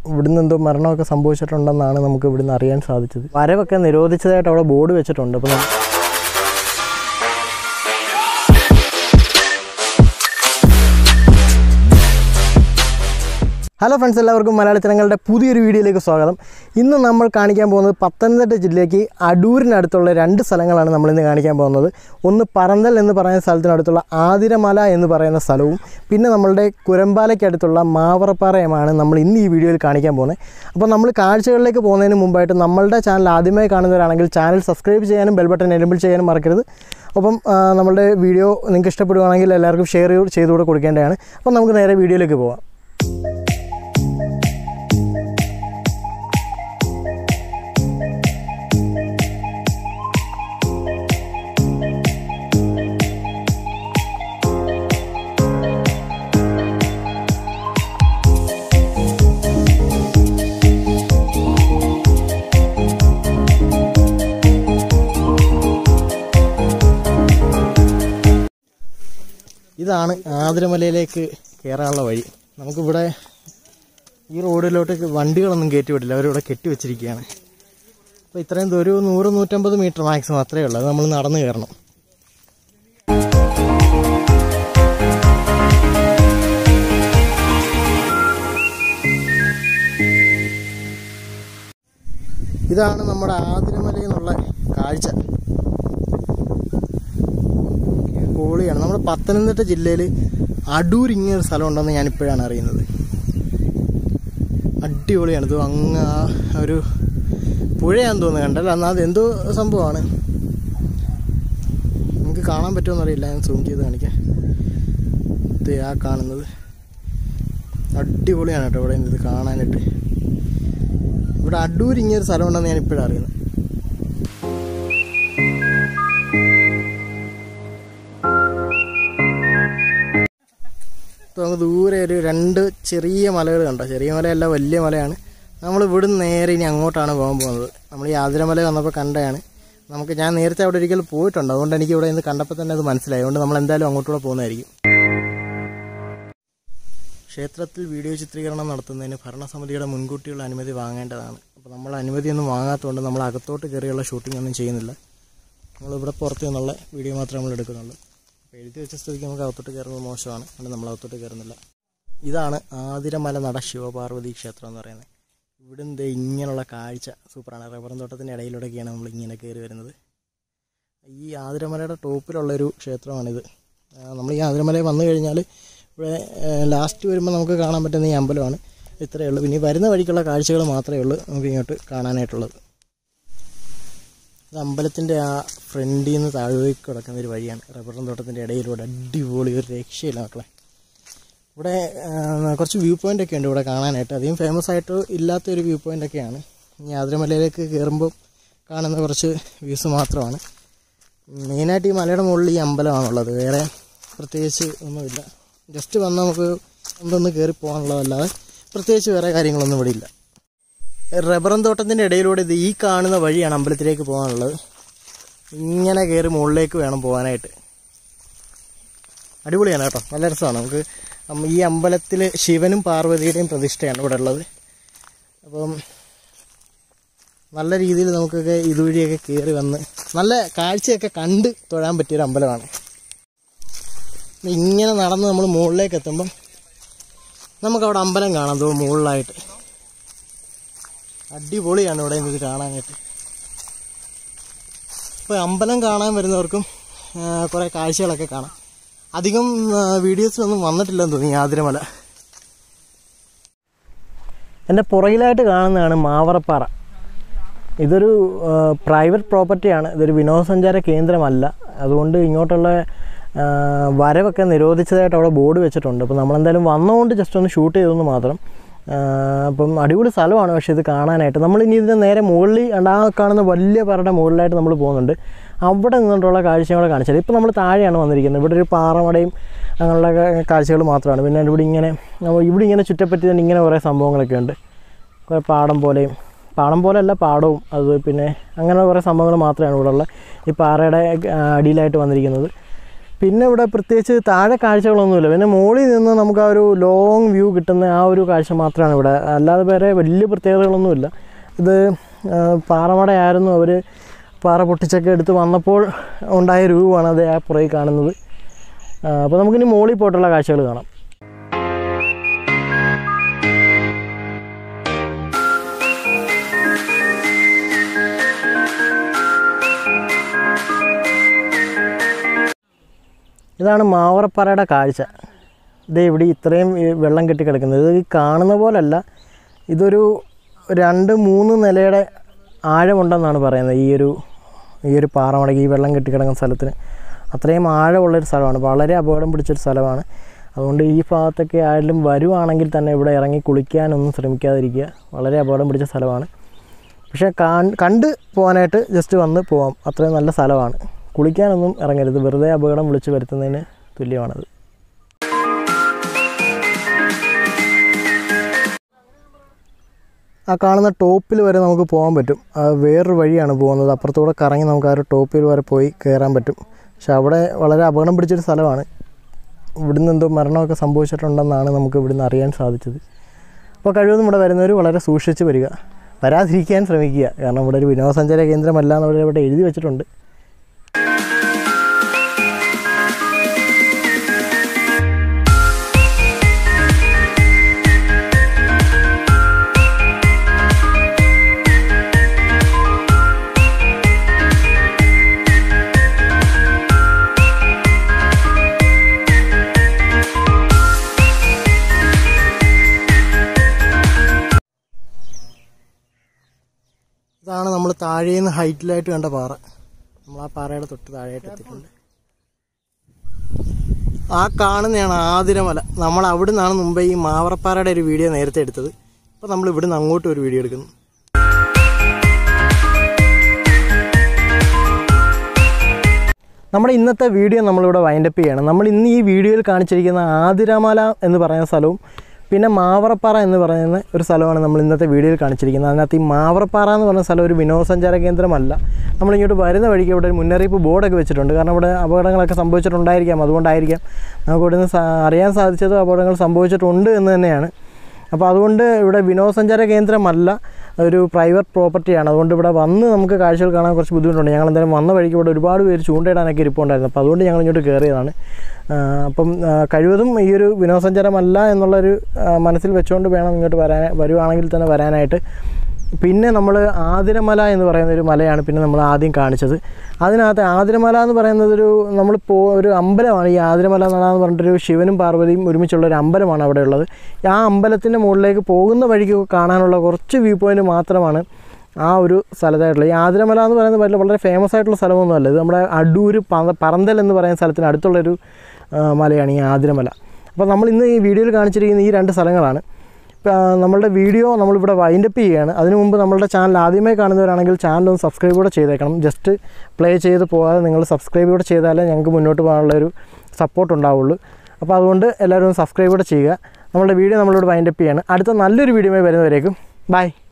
ഇവിടുന്ന് എന്തോ മരണമൊക്കെ സംഭവിച്ചിട്ടുണ്ടെന്നാണ് നമുക്ക് ഇവിടുന്ന് അറിയാൻ സാധിച്ചത് വരവൊക്കെ നിരോധിച്ചതായിട്ട് അവിടെ ബോർഡ് വെച്ചിട്ടുണ്ട് അപ്പോൾ നമ്മ- ഹലോ ഫ്രണ്ട്സ് എല്ലാവർക്കും മലയാള ചനങ്ങളുടെ പുതിയൊരു വീഡിയോയിലേക്ക് സ്വാഗതം ഇന്ന് നമ്മൾ കാണിക്കാൻ പോകുന്നത് പത്തനംതിട്ട ജില്ലയ്ക്ക് അടൂരിനടുത്തുള്ള രണ്ട് സ്ഥലങ്ങളാണ് നമ്മൾ ഇന്ന് കാണിക്കാൻ പോകുന്നത് ഒന്ന് പറന്തൽ എന്ന് പറയുന്ന സ്ഥലത്തിനടുത്തുള്ള ആതിരമല എന്ന് പറയുന്ന സ്ഥലവും പിന്നെ നമ്മളുടെ കുരമ്പാലയ്ക്കടുത്തുള്ള മാവറപ്പാറയുമാണ് നമ്മൾ ഇന്ന് ഈ വീഡിയോയിൽ കാണിക്കാൻ പോകുന്നത് അപ്പോൾ നമ്മൾ കാഴ്ചകളിലേക്ക് പോകുന്നതിന് മുമ്പായിട്ട് നമ്മളുടെ ചാനൽ ആദ്യമായി കാണുന്നവരാണെങ്കിൽ ചാനൽ സബ്സ്ക്രൈബ് ചെയ്യാനും ബെൽ ബട്ടൺ എനേബിൾ ചെയ്യാനും മറക്കരുത് അപ്പം ആ, നമ്മളുടെ വീഡിയോ നിങ്ങൾക്ക് ഇഷ്ടപ്പെടുകയാണെങ്കിൽ എല്ലാവർക്കും ഷെയർ ചെയ്തുകൂടെ കൊടുക്കേണ്ടതാണ് അപ്പം നമുക്ക് നേരെ വീഡിയോയിലേക്ക് പോകാം ഇതാണ് ആതിരമലയിലേക്ക് കയറാനുള്ള വഴി നമുക്കിവിടെ ഈ റോഡിലോട്ട് വണ്ടികളൊന്നും കയറ്റി വിടില്ല അവരിവിടെ കെട്ടി വെച്ചിരിക്കുകയാണ് അപ്പോൾ ഇത്രയും ദൂരം ഒരു നൂറ് നൂറ്റമ്പത് മീറ്റർ മാക്സിമം അത്രയേ ഉള്ളൂ അത് നമ്മൾ നടന്ന് കയറണം ഇതാണ് നമ്മുടെ ആതിരമലയിൽ നിന്നുള്ള കാഴ്ച പൊളിയാണ് നമ്മുടെ പത്തനംതിട്ട ജില്ലയിൽ അടൂർ ഇങ്ങനൊരു സ്ഥലം ഉണ്ടെന്ന് ഞാൻ ഇപ്പോഴാണ് അറിയുന്നത് അടിപൊളിയാണ് ഇത് അങ്ങ് ആ ഒരു പുഴയാന്ന് തോന്നുന്നു കണ്ടല്ലോ എന്നാൽ അത് എന്തോ സംഭവമാണ് നിങ്ങൾക്ക് കാണാൻ പറ്റുമെന്ന് അറിയില്ല ഞാൻ സൂം ചെയ്ത് കാണിക്കാം ഇത് ആ കാണുന്നത് അടിപൊളിയാണ് കേട്ടോ ഇവിടെ ഇത് കാണാനായിട്ട് ഇവിടെ അടൂർ ഇങ്ങനൊരു സ്ഥലം ഉണ്ടെന്ന് ഞാൻ ഇപ്പോഴാണ് അറിയുന്നത് ഇപ്പോൾ നമുക്ക് ദൂരെ ഒരു രണ്ട് ചെറിയ മലകൾ കണ്ടോ ചെറിയ മലയല്ല വലിയ മലയാണ് നമ്മൾ ഇവിടുന്ന് നേരെ ഇനി അങ്ങോട്ടാണ് പോകാൻ പോകുന്നത് നമ്മൾ ഈ ആതിരമല വന്നപ്പോൾ കണ്ടതാണ് നമുക്ക് ഞാൻ നേരത്തെ അവിടെ ഒരിക്കൽ പോയിട്ടുണ്ട് അതുകൊണ്ട് എനിക്ക് ഇവിടെ നിന്ന് കണ്ടപ്പോൾ തന്നെ അത് മനസ്സിലായി അതുകൊണ്ട് നമ്മൾ എന്തായാലും അങ്ങോട്ടൂടെ പോകുന്നതായിരിക്കും ക്ഷേത്രത്തിൽ വീഡിയോ ചിത്രീകരണം നടത്തുന്നതിന് ഭരണസമിതിയുടെ മുൻകൂട്ടിയുള്ള അനുമതി വാങ്ങേണ്ടതാണ് അപ്പോൾ നമ്മൾ അനുമതിയൊന്നും വാങ്ങാത്തതുകൊണ്ട് നമ്മൾ അകത്തോട്ട് കയറിയുള്ള ഷൂട്ടിംഗ് ഒന്നും ചെയ്യുന്നില്ല നമ്മളിവിടെ പുറത്ത് നിന്നുള്ള വീഡിയോ മാത്രമേ നമ്മൾ എടുക്കുന്നുള്ളൂ അപ്പോൾ എഴുതി വെച്ച സ്ഥിതിക്ക് നമുക്ക് അകത്തോട്ട് കയറുന്നത് മോശമാണ് അതുകൊണ്ട് നമ്മൾ അകത്തോട്ട് കയറുന്നില്ല ഇതാണ് ആതിരമല നട ശിവപാർവതി ക്ഷേത്രം എന്ന് പറയുന്നത് ഇവിടുന്ന് ദേ ഇങ്ങനെയുള്ള കാഴ്ച സൂപ്പറാണ് റബ്ബറും തോട്ടത്തിൻ്റെ ഇടയിലൂടെയൊക്കെയാണ് നമ്മൾ ഇങ്ങനെ കയറി വരുന്നത് ഈ ആതിരമലയുടെ ടോപ്പിലുള്ളൊരു ക്ഷേത്രമാണിത് ആ, നമ്മൾ ഈ ആതിരമലയിൽ വന്നു കഴിഞ്ഞാൽ ഇവിടെ ലാസ്റ്റ് വരുമ്പോൾ നമുക്ക് കാണാൻ പറ്റുന്ന ഈ അമ്പലമാണ് ഇത്രയേ ഉള്ളൂ പിന്നെ ഈ വരുന്ന വഴിക്കുള്ള കാഴ്ചകൾ മാത്രമേ ഉള്ളൂ നമുക്ക് ഇങ്ങോട്ട് കാണാനായിട്ടുള്ളത് ഇത് അമ്പലത്തിൻ്റെ ആ ഫ്രണ്ടിൽ നിന്ന് താഴേക്ക് കിടക്കുന്ന ഒരു വഴിയാണ് റബ്ബറും തോട്ടത്തിൻ്റെ ഇടയിലൂടെ അടിപൊളി ഒരു രക്ഷയില്ല മക്കളെ ഇവിടെ ആ, കുറച്ച് വ്യൂ പോയിൻ്റ് ഒക്കെ ഉണ്ട് ഇവിടെ കാണാനായിട്ട് അധികം ഫേമസ് ആയിട്ട് ഇല്ലാത്തൊരു വ്യൂ പോയിൻ്റ് ഒക്കെയാണ് ഇനി ആതിരമലയിലേക്ക് കയറുമ്പോൾ കാണുന്ന കുറച്ച് വ്യൂസ് മാത്രമാണ് മെയിനായിട്ട് ഈ മലയുടെ മുകളിൽ ഈ അമ്പലമാണുള്ളത് വേറെ പ്രത്യേകിച്ച് ഒന്നുമില്ല ജസ്റ്റ് വന്ന് നമുക്ക് എന്തൊന്ന് കയറി പോകാനുള്ളതല്ലാതെ പ്രത്യേകിച്ച് വേറെ കാര്യങ്ങളൊന്നും ഇവിടെ ഇല്ല റബ്ബറും തോട്ടത്തിൻ്റെ ഇടയിലൂടെ ഇത് ഈ കാണുന്ന വഴിയാണ് അമ്പലത്തിലേക്ക് പോകാനുള്ളത് ഇങ്ങനെ കയറി മുകളിലേക്ക് വേണം പോകാനായിട്ട് അടിപൊളിയാണ് കേട്ടോ നല്ല രസമാണ് നമുക്ക് അം- ഈ അമ്പലത്തിൽ ശിവനും പാർവതിയുടെയും പ്രതിഷ്ഠയാണ് ഇവിടെ ഉള്ളത് അപ്പം നല്ല രീതിയിൽ നമുക്കൊക്കെ ഇതുവഴിയൊക്കെ കയറി വന്ന് നല്ല കാഴ്ചയൊക്കെ കണ്ട് തൊഴാൻ പറ്റിയൊരു അമ്പലമാണ് ഇങ്ങനെ നടന്ന് നമ്മൾ മുകളിലേക്ക് എത്തുമ്പം നമുക്കവിടെ അമ്പലം കാണാം തോ മുകളിലായിട്ട് അടിപൊളിയാണ് ഇവിടെ ഇത് കാണാനായിട്ട് ഇപ്പോൾ അമ്പലം കാണാൻ വരുന്നവർക്കും ആ, കുറേ കാഴ്ചകളൊക്കെ കാണാം അധികം വീഡിയോസിലൊന്നും വന്നിട്ടില്ലെന്ന് തോന്നി ഈ ആതിരമല എൻ്റെ പുറകിലായിട്ട് കാണുന്നതാണ് മാവറപ്പാറ ഇതൊരു പ്രൈവറ്റ് പ്രോപ്പർട്ടിയാണ് ഇതൊരു വിനോദസഞ്ചാര കേന്ദ്രമല്ല അതുകൊണ്ട് ഇങ്ങോട്ടുള്ള ആ, വരവൊക്കെ നിരോധിച്ചതായിട്ട് അവിടെ ബോർഡ് വെച്ചിട്ടുണ്ട് അപ്പോൾ നമ്മളെന്തായാലും വന്നുകൊണ്ട് ജസ്റ്റ് ഒന്ന് ഷൂട്ട് ചെയ്തെന്ന് മാത്രം ആ, അപ്പം അടിപൊളി സ്ഥലമാണ് പക്ഷേ ഇത് കാണാനായിട്ട് നമ്മൾ ഇനി ഇതിന് നേരെ മുകളിൽ ആ കാണുന്ന വലിയ പറയുടെ മുകളിലായിട്ട് നമ്മൾ പോകുന്നുണ്ട് അവിടെ നിന്നിട്ടുള്ള കാഴ്ചകളെ കാണിച്ചത് ഇപ്പോൾ നമ്മൾ താഴെയാണ് വന്നിരിക്കുന്നത് ഇവിടെ ഒരു പാറമടയും അങ്ങനെയുള്ള കാഴ്ചകൾ മാത്രമാണ് പിന്നെ ഇവിടെ ഇങ്ങനെ നമ്മ- ഇവിടെ ഇങ്ങനെ ചുറ്റപ്പറ്റി തന്നെ ഇങ്ങനെ കുറേ സംഭവങ്ങളൊക്കെ ഉണ്ട് കുറേ പാടം പോലെയും പാടം പോലെയല്ല പാടവും അത് പിന്നെ അങ്ങനെ കുറേ സംഭവങ്ങൾ മാത്രമാണ് ഇവിടെ ഉള്ള ഈ പാറയുടെ ആ, അടിയിലായിട്ട് വന്നിരിക്കുന്നത് പിന്നെ ഇവിടെ പ്രത്യേകിച്ച് താഴെ കാഴ്ചകളൊന്നുമില്ല പിന്നെ മുകളിൽ നിന്ന് നമുക്ക് ആ ഒരു ലോങ് വ്യൂ കിട്ടുന്ന ആ ഒരു കാഴ്ച മാത്രമാണ് ഇവിടെ അല്ലാതെ വേറെ വലിയ പ്രത്യേകതകളൊന്നുമില്ല ഇത് ആ, പാറമടയായിരുന്നു അവർ പാറ പൊട്ടിച്ചൊക്കെ എടുത്ത് വന്നപ്പോൾ ഉണ്ടായ രൂപമാണ് അത് ആ പുറകിൽ കാണുന്നത് അപ്പോൾ നമുക്കിനി മുകളിൽ പോയിട്ടുള്ള കാഴ്ചകൾ കാണാം ഇതാണ് മാവറപ്പാറയുടെ കാഴ്ച ഇത് ഇവിടെ ഇത്രയും ഈ വെള്ളം കെട്ടി കിടക്കുന്നത് ഇത് ഈ കാണുന്ന പോലല്ല ഇതൊരു രണ്ട് മൂന്ന് നിലയുടെ ആഴമുണ്ടെന്നാണ് പറയുന്നത് ഈ ഒരു ഈ ഒരു പാറമടക്ക് ഈ വെള്ളം കെട്ടി കിടക്കുന്ന സ്ഥലത്തിന് അത്രയും ആഴമുള്ളൊരു സ്ഥലമാണ് വളരെ അപകടം പിടിച്ചൊരു സ്ഥലമാണ് അതുകൊണ്ട് ഈ ഭാഗത്തൊക്കെ ആരെങ്കിലും വരുവാണെങ്കിൽ തന്നെ ഇവിടെ ഇറങ്ങി കുളിക്കാനൊന്നും ശ്രമിക്കാതിരിക്കുക വളരെ അപകടം പിടിച്ച സ്ഥലമാണ് പക്ഷേ കാൺ- കണ്ട് പോകാനായിട്ട് ജസ്റ്റ് വന്ന് പോവാം അത്രയും നല്ല സ്ഥലമാണ് കുളിക്കാനൊന്നും ഇറങ്ങരുത് വെറുതെ അപകടം വിളിച്ച് വരുത്തുന്നതിന് തുല്യമാണത് ആ കാണുന്ന ടോപ്പിൽ വരെ നമുക്ക് പോകാൻ പറ്റും ആ വേറൊരു വഴിയാണ് പോകുന്നത് അപ്പുറത്തൂടെ കറങ്ങി നമുക്ക് ആ ഒരു ടോപ്പിൽ വരെ പോയി കയറാൻ പറ്റും പക്ഷെ അവിടെ വളരെ അപകടം പിടിച്ചൊരു സ്ഥലമാണ് ഇവിടുന്ന് എന്തോ മരണമൊക്കെ സംഭവിച്ചിട്ടുണ്ടെന്നാണ് നമുക്ക് ഇവിടുന്ന് അറിയാൻ സാധിച്ചത് അപ്പോൾ കഴിവതും ഇവിടെ വരുന്നവർ വളരെ സൂക്ഷിച്ച് വരിക വരാതിരിക്കാൻ ശ്രമിക്കുക കാരണം ഇവിടെ ഒരു വിനോദസഞ്ചാര കേന്ദ്രമല്ല എന്ന് ഇവിടെ എഴുതി വെച്ചിട്ടുണ്ട് ഇതാണ് നമ്മൾ താഴേന്ന് ഹൈറ്റിലായിട്ട് കണ്ട പാറ നമ്മൾ ആ പാറയുടെ തൊട്ട് താഴെയായിട്ട് എത്തിയിട്ടുണ്ട് ആ കാണുന്നതാണ് ആതിരമല നമ്മൾ അവിടെ നിന്നാണ് മുമ്പേ ഈ മാവറപ്പാറയുടെ ഒരു വീഡിയോ നേരത്തെ എടുത്തത് അപ്പോൾ നമ്മൾ ഇവിടുന്ന് അങ്ങോട്ട് ഒരു വീഡിയോ എടുക്കുന്നു നമ്മുടെ ഇന്നത്തെ വീഡിയോ നമ്മളിവിടെ വൈൻഡപ്പ് ചെയ്യണം നമ്മൾ ഇന്ന് ഈ വീഡിയോയിൽ കാണിച്ചിരിക്കുന്ന ആതിരമല എന്ന് പറയുന്ന സ്ഥലവും പിന്നെ മാവറപ്പാറ എന്ന് പറയുന്ന ഒരു സ്ഥലമാണ് നമ്മൾ ഇന്നത്തെ വീഡിയോയിൽ കാണിച്ചിരിക്കുന്നത് അതിനകത്ത് ഈ മാവറപ്പാറ എന്ന് പറയുന്ന സ്ഥലം ഒരു വിനോദസഞ്ചാര കേന്ദ്രമല്ല നമ്മളിങ്ങോട്ട് വരുന്ന വഴിക്ക് ഇവിടെ ഒരു മുന്നറിയിപ്പ് ബോർഡൊക്കെ വെച്ചിട്ടുണ്ട് കാരണം ഇവിടെ അപകടങ്ങളൊക്കെ സംഭവിച്ചിട്ടുണ്ടായിരിക്കാം അതുകൊണ്ടായിരിക്കാം നമുക്ക് ഇവിടുന്ന് സാ- അറിയാൻ സാധിച്ചത് അപകടങ്ങൾ സംഭവിച്ചിട്ടുണ്ട് എന്ന് തന്നെയാണ് അപ്പോൾ അതുകൊണ്ട് ഇവിടെ വിനോദസഞ്ചാര കേന്ദ്രമല്ല ഒരു പ്രൈവറ്റ് പ്രോപ്പർട്ടിയാണ് അതുകൊണ്ട് ഇവിടെ വന്ന് നമുക്ക് കാഴ്ചകൾ കാണാൻ കുറച്ച് ബുദ്ധിമുട്ടുണ്ട് ഞങ്ങൾ എന്തായാലും വന്ന വഴിക്ക് ഇവിടെ ഒരുപാട് പേര് ചൂണ്ടയിടാനൊക്കെ ഇരിപ്പുണ്ടായിരുന്നു അപ്പോൾ അതുകൊണ്ട് ഞങ്ങൾ ഇങ്ങോട്ട് കയറിയതാണ് ആ, അപ്പം ആ, കഴിവതും ഈ ഒരു വിനോദസഞ്ചാരമല്ല എന്നുള്ളൊരു ആ, മനസ്സിൽ വെച്ചുകൊണ്ട് വേണം ഇങ്ങോട്ട് വരാൻ വരുവാണെങ്കിൽ തന്നെ വരാനായിട്ട് പിന്നെ നമ്മൾ ആതിരമല എന്ന് പറയുന്ന ഒരു മലയാണ് പിന്നെ നമ്മൾ ആദ്യം കാണിച്ചത് അതിനകത്ത് ആതിരമല എന്ന് പറയുന്നത് ഒരു നമ്മൾ പോ ഒരു അമ്പലമാണ് ഈ ആതിരമല നട എന്ന് പറഞ്ഞിട്ടൊരു ശിവനും പാർവതിയും ഒരുമിച്ചുള്ള ഒരു അമ്പലമാണ് അവിടെ ഉള്ളത് ആ അമ്പലത്തിൻ്റെ മുകളിലേക്ക് പോകുന്ന വഴിക്ക് കാണാനുള്ള കുറച്ച് വ്യൂ പോയിന്റ് മാത്രമാണ് ആ ഒരു സ്ഥലത്തായിട്ടുള്ളത് ഈ ആതിരമല എന്ന് പറയുന്നത് വളരെ വളരെ ഫേമസ് ആയിട്ടുള്ള സ്ഥലമൊന്നുമല്ല ഇത് നമ്മുടെ അടൂർ പ- പറന്തൽ എന്ന് പറയുന്ന സ്ഥലത്തിന് അടുത്തുള്ളൊരു ആ, മലയാണ് ഈ ആതിരമല അപ്പോൾ നമ്മൾ ഇന്ന് ഈ വീഡിയോയിൽ കാണിച്ചിരിക്കുന്ന ഈ രണ്ട് സ്ഥലങ്ങളാണ് ഇപ്പം, ആ, നമ്മളുടെ വീഡിയോ നമ്മളിവിടെ വൈൻഡപ്പ് ചെയ്യുകയാണ് അതിനു മുമ്പ് നമ്മളുടെ ചാനൽ ആദ്യമായി കാണുന്നവരാണെങ്കിൽ ചാനൽ ഒന്ന് സബ്സ്ക്രൈബ് കൂടെ ചെയ്തേക്കണം ജസ്റ്റ് പ്ലേ ചെയ്ത് പോകാതെ നിങ്ങൾ സബ്സ്ക്രൈബ് കൂടെ ചെയ്താലേ ഞങ്ങൾക്ക് മുന്നോട്ട് പോകാനുള്ള ഒരു സപ്പോർട്ട് ഉണ്ടാവുള്ളൂ അപ്പോൾ അതുകൊണ്ട് എല്ലാവരും ഒന്ന് സബ്സ്ക്രൈബ് കൂടെ ചെയ്യുക നമ്മളുടെ വീഡിയോ നമ്മളിവിടെ വൈൻഡപ്പ് ചെയ്യാണ് അടുത്ത നല്ലൊരു വീഡിയോയുമായി വരുന്നവരേക്കും ബൈ